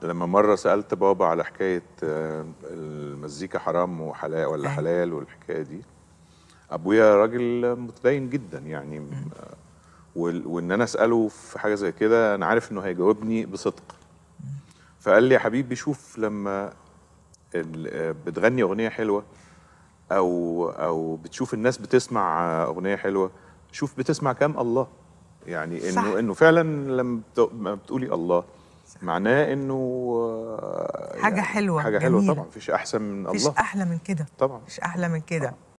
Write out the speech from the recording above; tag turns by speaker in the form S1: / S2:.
S1: لما مره سالت بابا على حكايه آه، المزيكا حرام وحلال ولا
S2: أيوة.
S1: حلال والحكايه دي ابويا راجل متدين جدا يعني آه، وال- وان انا اساله في حاجه زي كده انا عارف انه هيجاوبني بصدق فقال لي يا حبيبي شوف لما ال- آه، بتغني اغنيه حلوه او او بتشوف الناس بتسمع آه، اغنيه حلوه شوف بتسمع كام الله يعني
S2: صح.
S1: انه انه فعلا لما بت- ما بتقولي الله معناه انه آه،
S2: حاجة حلوة،
S1: حاجه حلوه
S2: جميلة.
S1: طبعا مفيش احسن من
S2: مفيش
S1: الله
S2: احلى من كده
S1: طبعا
S2: مفيش احلى من كده